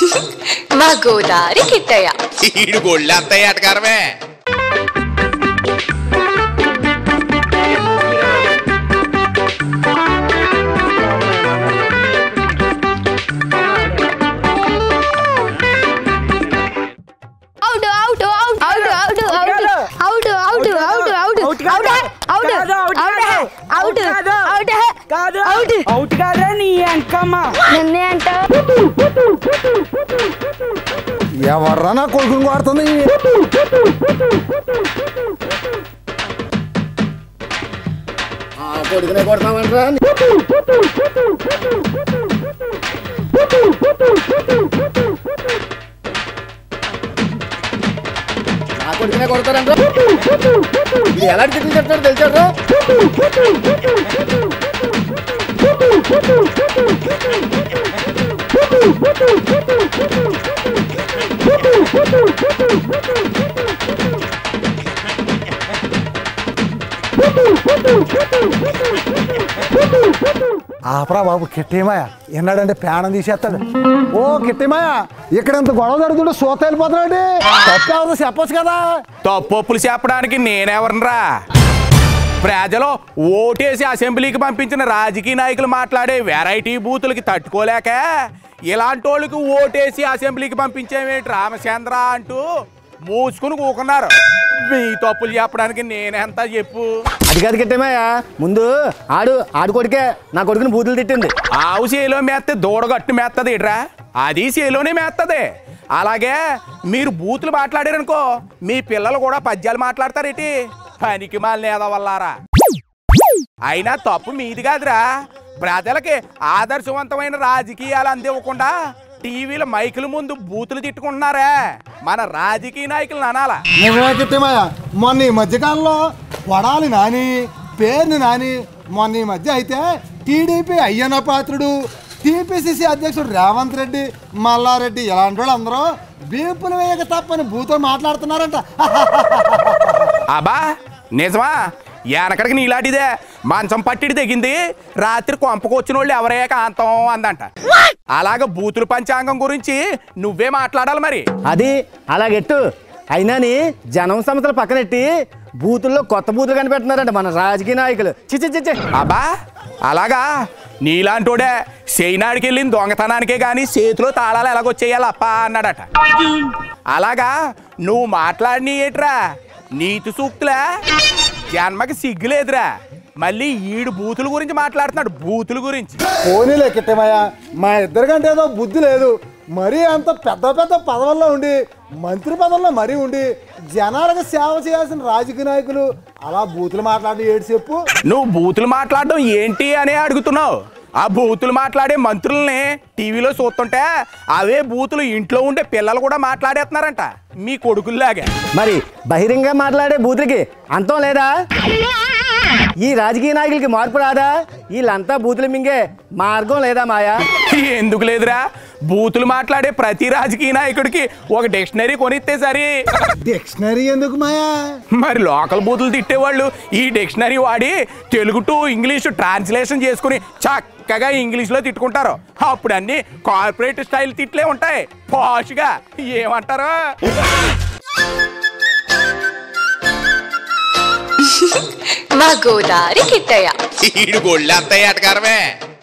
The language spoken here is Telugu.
మా గోదారి కిట్టయ్య ఈడు గొళ్ళంతా ఎటకారమే out out out out out out out out out out out out out out out out కాదా నీ అంకమ్మ నన్నే అంటావు ఎవర్రా నా కొడుకుని కొడుతుంది కొడుకునే కొడతామంటారా నా కొడుకునే కొడతారంట ఇది ఎలా తిట్లు చెప్తారు తెలిసారు ఆపరా బాబు కిట్టేమాయ ఎన్నాడంటే ప్రాణం తీసేస్తాడు ఓ కిట్టేమాయ ఇక్కడ ఇంత గొడవ జరుగుతుంటే సోత వెళ్ళిపోతున్నాడు తప్పేవదో చెప్పొచ్చు కదా తప్పొప్పులు చెప్పడానికి నేనెవరనరా ప్రజలు ఓటేసి అసెంబ్లీకి పంపించిన రాజకీయ నాయకులు మాట్లాడే వెరైటీ బూతులకి తట్టుకోలేక ఇలాంటి వాళ్ళకి ఓటేసి అసెంబ్లీకి పంపించేమేంటి రామచంద్ర అంటూ మూసుకుని కూకున్నారు మీ తప్పులు చెప్పడానికి నేనెంత చెప్పు అది కాదు కిట్టేమయ్య ముందు ఆడు ఆడు కొడుకే నా కొడుకుని బూతులు తిట్టింది ఆవు చేలో మేస్తే దూడగట్టు మేత్తది ఇట్రా అది చేలోనే మేత్తది అలాగే మీరు బూతులు మాట్లాడారనుకో మీ పిల్లలు కూడా పద్యాలు మాట్లాడతారేటి పనికి మాలిన ఏదవల్లారా అయినా తప్పు మీది కాదురా ప్రజలకి ఆదర్శవంతమైన రాజకీయాలు అందివ్వకుండా టీవీల మైకుల ముందు బూతులు తిట్టుకుంటున్నారే మన రాజకీయ నాయకులను అనాలా నిజమే కిట్టేమాయ మొన్న ఈ మధ్యకాలంలో వడాలి నాని పేరుని నాని మొన్న ఈ మధ్య అయితే టీడీపీ అయ్యన్న పాత్రుడు టీపీసీసీ అధ్యక్షుడు రేవంత్ రెడ్డి మల్లారెడ్డి ఇలాంటి వాళ్ళు అందరూ బీపులు వేయక తప్పని భూతో మాట్లాడుతున్నారంట అబ్బా నిజమా వెనకడికి నీలాంటిదే మంచం పట్టిడి తెగింది రాత్రి కొంపకొచ్చిన వాళ్ళు ఎవరే కాంతం అందంట అలాగ బూతుల పంచాంగం గురించి నువ్వే మాట్లాడాలి మరి అది అలాగెట్టు అయినాని జనం సమస్యలు పక్కనెట్టి బూతుల్లో కొత్త బూతులు కనిపెడుతున్నారంట మన రాజకీయ నాయకులు చిచి చిచి అబ్బా అలాగా నీలాంటోడే సేనాడికి వెళ్ళిన దొంగతనానికే గాని చేతిలో తాళాలు ఎలాగొచ్చేయాలి అప్ప అన్నాడట అలాగా నువ్వు మాట్లాడిని ఏట్రా నీతి సూక్తులా జన్మకి సిగ్గులేదురా మళ్ళీ ఈడు బూతుల గురించి మాట్లాడుతున్నాడు బూతుల గురించి పోనీలే కిట్టమయ్య మా ఇద్దరికంటే ఏదో బుద్ధి లేదు మరీ అంత పెద్ద పెద్ద పదవుల్లో ఉండి మంత్రి పదవుల్లో మరీ ఉండి జనాలకు సేవ చేయాల్సిన రాజకీయ నాయకులు అలా బూతులు మాట్లాడి ఏడు చెప్పు నువ్వు బూతులు మాట్లాడడం ఏంటి అని అడుగుతున్నావు ఆ బూతులు మాట్లాడే మంత్రుల్ని టీవీలో చూస్తుంటే అవే బూతులు ఇంట్లో ఉండే పిల్లలు కూడా మాట్లాడేస్తున్నారంట మీ కొడుకుల్లాగా మరి బహిరంగ మాట్లాడే బూతులకి అంతం లేదా ఈ రాజకీయ నాయకులకి మార్పు రాదా వీళ్ళంతా బూతులు మింగే మార్గం లేదా మాయా ఎందుకు లేదురా బూతులు మాట్లాడే ప్రతి రాజకీయ నాయకుడికి ఒక డిక్షనరీ కొనిస్తే సరి డిక్షనరీ ఎందుకు మాయా మరి లోకల్ బూతులు తిట్టేవాళ్ళు ఈ డిక్షనరీ వాడి తెలుగు టు ఇంగ్లీష్ ట్రాన్స్లేషన్ చేసుకుని చక్కగా ఇంగ్లీష్లో తిట్టుకుంటారు అప్పుడు అన్ని కార్పొరేట్ స్టైల్ తిట్లే ఉంటాయి పాష్గా ఏమంటారు మా గోదారి కిట్టయ్య ఈడు గొళ్ళంతా ఎటకారమే